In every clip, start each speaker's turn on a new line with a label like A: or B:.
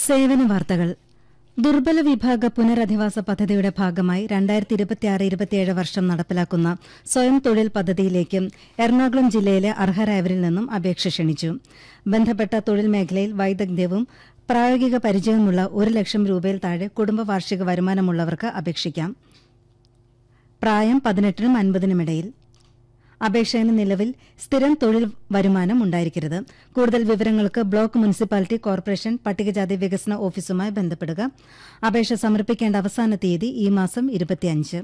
A: സേവന വാർത്തകൾ ദുർബല വിഭാഗ പുനരധിവാസ പദ്ധതിയുടെ ഭാഗമായി രണ്ടായിരത്തി ഇരുപത്തിയാറ് ഇരുപത്തിയേഴ് വർഷം നടപ്പിലാക്കുന്ന സ്വയം തൊഴിൽ പദ്ധതിയിലേക്ക് എറണാകുളം ജില്ലയിലെ അർഹരായവരിൽ നിന്നും അപേക്ഷ ക്ഷണിച്ചു ബന്ധപ്പെട്ട തൊഴിൽ മേഖലയിൽ വൈദഗ്ധ്യവും പ്രായോഗിക പരിചയവുമുള്ള ഒരു ലക്ഷം രൂപയിൽ താഴെ കുടുംബ വാർഷിക വരുമാനമുള്ളവർക്ക് അപേക്ഷിക്കാം പ്രായം പതിനെട്ടിനും അൻപതിനുമിടയിൽ അപേക്ഷകന് നിലവിൽ സ്ഥിരം തൊഴിൽ വരുമാനം ഉണ്ടായിരിക്കരുത് കൂടുതൽ വിവരങ്ങൾക്ക് ബ്ലോക്ക് മുനിസിപ്പാലിറ്റി കോർപ്പറേഷൻ പട്ടികജാതി വികസന ഓഫീസുമായി ബന്ധപ്പെടുക അപേക്ഷ സമർപ്പിക്കേണ്ട അവസാന തീയതി ഈ മാസം ഇരുപത്തിയഞ്ച്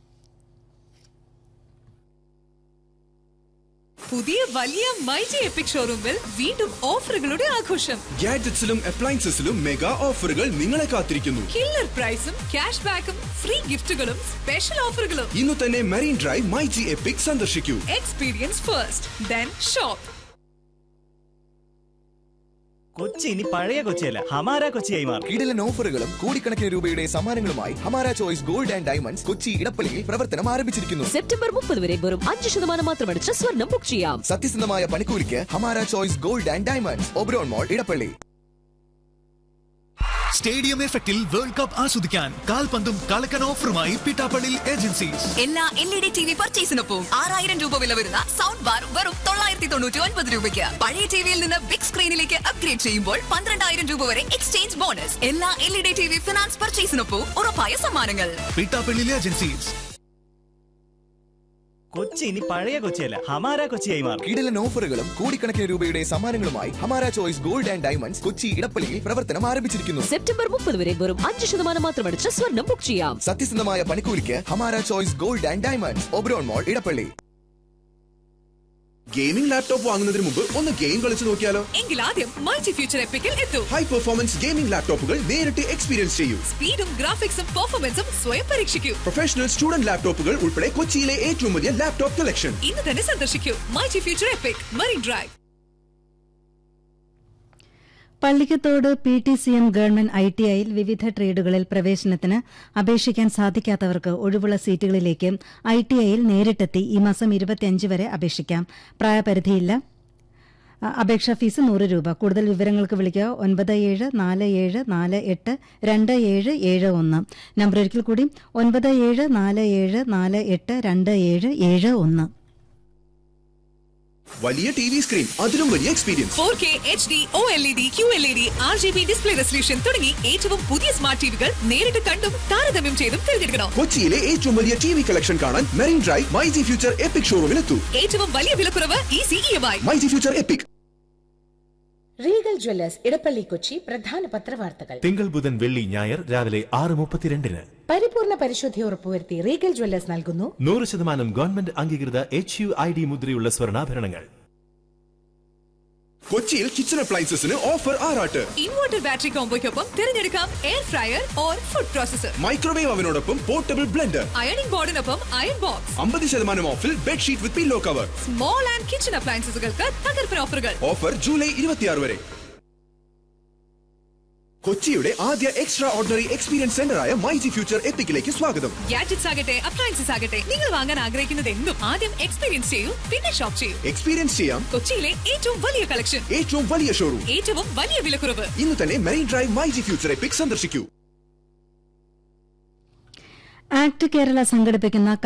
B: പുതിയ വലിയ മൈജി എപ്പിക് ഷോറൂമിൽ വീണ്ടും ഓഫറുകളുടെ ആഘോഷം
C: ഗാഡ്ജറ്റ്സിലും അപ്ലയൻസസിലും മെഗാ ഓഫറുകൾ നിങ്ങളെ കാത്തിരിക്കുന്നു
B: കില്ലർ പ്രൈസും ക്യാഷ് ബാക്കും ഫ്രീ ഗിഫ്റ്റുകളും സ്പെഷ്യൽ ഓഫറുകളും
C: ഇന്നു തന്നെ marine drive my G epic സന്ദർശിക്കൂ
B: experience first then shop
D: Kochi ഇനി പഴയ കൊച്ചിയല്ല ഹമാര കൊച്ചിയായി മാറും
E: കിടിലൻ ഓഫറുകളും കോടിക്കണക്കിന് രൂപയുടെ സമ്മാനങ്ങളുമായി Hamara choice gold and diamonds Kochi ഇടപ്പള്ളിയിൽ പ്രവർത്തനം ആരംഭിച്ചിരിക്കുന്നു
F: സെപ്റ്റംബർ മുപ്പത് വരെ വെറും അഞ്ച് ശതമാനം മാത്രമടിച്ച് സ്വർണം ബുക്ക് ചെയ്യാം
E: സത്യസന്ധമായ പണിക്കൂലിക്ക് Hamara choice gold and diamonds Oberon mall Edappally
G: stadium എഫക്റ്റിൽ വേൾഡ് കപ്പ് ആസ്വദിക്കാൻ കാൽപന്തും കളക്കൻ ഓഫറുമായി പിട്ടാപ്പള്ളി ഏജൻസീസ്
B: എല്ലാ L E D T V പർച്ചേസിനൊപ്പം ആറായിരം രൂപ വില വരുന്ന സൗണ്ട് ബാർ വെറും തൊള്ളായിരത്തി തൊണ്ണൂറ്റി ഒൻപത് രൂപയ്ക്ക് പഴയ ടിവിയിൽ നിന്ന് ബിഗ് സ്ക്രീനിലേക്ക് അപ്ഗ്രേഡ് ചെയ്യുമ്പോൾ പന്ത്രണ്ടായിരം രൂപ വരെ എക്സ്ചേഞ്ച് ബോണസ് എല്ലാ L E D T V finance പർച്ചേസിനൊപ്പം ഉറപ്പായ സമ്മാനങ്ങൾ
G: പിട്ടാപ്പള്ളി ഏജൻസീസ്
D: കൊച്ചി ഇനി പഴയ കൊച്ചിയല്ല ഹമാര കൊച്ചിയായി മാറും
E: കിടിലൻ ഓഫറുകളും കോടിക്കണക്കിന് രൂപയുടെ സമ്മാനങ്ങളുമായി Hamara choice gold and diamonds Kochi ഇടപ്പള്ളിയിൽ പ്രവർത്തനം ആരംഭിച്ചിരിക്കുന്നു
F: സെപ്റ്റംബർ മുപ്പത് വരെ വെറും അഞ്ച് ശതമാനം മാത്രമടിച്ച് സ്വർണം ബുക്ക് ചെയ്യാം
E: സത്യസന്ധമായ പണിക്കൂലിക്ക് Hamara choice gold and diamonds Oberon mall Edappally
C: gaming laptop വാങ്ങുന്നതിന് മുമ്പ് ഒന്ന് ഗെയിം കളിച്ചു നോക്കിയാലോ
B: എങ്കിൽ ആദ്യം മൈജി ഫ്യൂച്ചർ എപ്പിക്കിൽ എത്തൂ
C: ഹൈ പെർഫോമൻസ് ഗെയിമിംഗ് ലാപ്ടോപ്പുകൾ നേരിട്ട് എക്സ്പീരിയൻസ് ചെയ്യൂ
B: സ്പീഡും ഗ്രാഫിക്സും പെർഫോമൻസും സ്വയം പരീക്ഷിക്കൂ
C: പ്രൊഫഷണൽ സ്റ്റുഡന്റ് ലാപ്ടോപ്പുകൾ ഉൾപ്പെടെ കൊച്ചിയിലെ ഏറ്റവും വലിയ ലാപ്ടോപ്പ് കളക്ഷൻ
B: ഇന്ന് തന്നെ സന്ദർശിക്കൂ myG future epic marine drive
A: Pallikkathodu P T C M government I T ഐയിൽ വിവിധ ട്രേഡുകളിൽ പ്രവേശനത്തിന് അപേക്ഷിക്കാൻ സാധിക്കാത്തവർക്ക് ഒഴിവുള്ള സീറ്റുകളിലേക്ക് ഐ ടി ഐയിൽ നേരിട്ടെത്തി ഈ മാസം ഇരുപത്തിയഞ്ച് വരെ അപേക്ഷിക്കാം പ്രായപരിധിയില്ല അ- അപേക്ഷാ ഫീസ് നൂറ് രൂപ കൂടുതൽ വിവരങ്ങൾക്ക് വിളിക്കുക ഒൻപത് ഏഴ് നാല് ഏഴ് നാല് എട്ട് രണ്ട് ഏഴ് ഏഴ് ഒന്ന് നമ്പർ ഒരിക്കൽ കൂടി ഒൻപത് ഏഴ് നാല് ഏഴ് നാല് എട്ട് രണ്ട് ഏഴ് ഏഴ് ഒന്ന്
C: വലിയ ടി വി സ്ക്രീൻ അതിലും വലിയ experience
B: four K H D O L E D Q L E D R G B display resolution തുടങ്ങി ഏറ്റവും പുതിയ സ്മാർട്ട് ടിവികൾ നേരിട്ട് കണ്ടും താരതമ്യം ചെയ്തും തിരഞ്ഞെടുക്കണം
C: കൊച്ചിയിലെ ഏറ്റവും വലിയ ടി വി കളക്ഷൻ കാണാൻ marine drive my G future epic ഷോറൂമിൽ എത്തൂ
B: ഏറ്റവും വലിയ വിലക്കുറവ് easy E M I
C: my G future epic
H: Regal jewellers Edappally Kochi പ്രധാന പത്രവാർത്തകൾ
I: തിങ്കൾ ബുധൻ വെള്ളി ഞായർ രാവിലെ ആറ് മുപ്പത്തിരണ്ടിന്
H: പരിപൂർണ പരിശുദ്ധി ഉറപ്പുവരുത്തി റീഗൽ ജ്വല്ലേഴ്സ് നൽകുന്നു
I: നൂറ് ശതമാനം ഗവൺമെന്റ് അംഗീകൃത എച്ച് യു ഐ ഡി മുദ്രയുള്ള സ്വർണ്ണാഭരണങ്ങൾ
C: കൊച്ചിയിൽ കിച്ചൺ അപ്ലയൻസസിന് ഓഫർ ആറാട്ട്
B: ഇൻവെർട്ടർ ബാറ്ററി കോംബോയ്ക്കൊപ്പം തിരഞ്ഞെടുക്കാം air fryer or food processor
C: microwave അവനോടൊപ്പം പോർട്ടബിൾ ബ്ലെൻഡർ
B: അയണിംഗ് ബോർഡിനൊപ്പം അയൺ ബോക്സ്
C: അമ്പത് ശതമാനം ഓഫിൽ bedsheet with pillow cover
B: small and kitchen അപ്ലയൻസസുകൾക്ക് തകർപ്പൻ ഓഫറുകൾ
C: ഓഫർ ജൂലൈ ഇരുപത്തിയാറ് വരെ കൊച്ചിയുടെ ആദ്യ എക്സ്ട്രാ ഓർഡിനറി എക്സ്പീരിയൻസ് സെന്ററായ മൈ ജി ഫ്യൂച്ചർ എപ്പിക്കിലേക്ക് സ്വാഗതം
B: ഗാഡ്ജറ്റ്സ് ആകട്ടെ അപ്ലയൻസസ് ആകട്ടെ നിങ്ങൾ വാങ്ങാൻ ആഗ്രഹിക്കുന്നത് എന്തും ആദ്യം എക്സ്പീരിയൻസ് ചെയ്യൂ പിന്നെ ഷോപ്പ് ചെയ്യൂ
C: എക്സ്പീരിയൻസ് ചെയ്യാം
B: കൊച്ചിയിലെ ഏറ്റവും വലിയ കളക്ഷൻ
C: ഏറ്റവും വലിയ ഷോറൂം
B: ഏറ്റവും വലിയ വിലക്കുറവ്
C: ഇന്ന് തന്നെ marine drive my G future epic സന്ദർശിക്കൂ
A: ആക്ട് കേരള സംഘടിപ്പിക്കുന്ന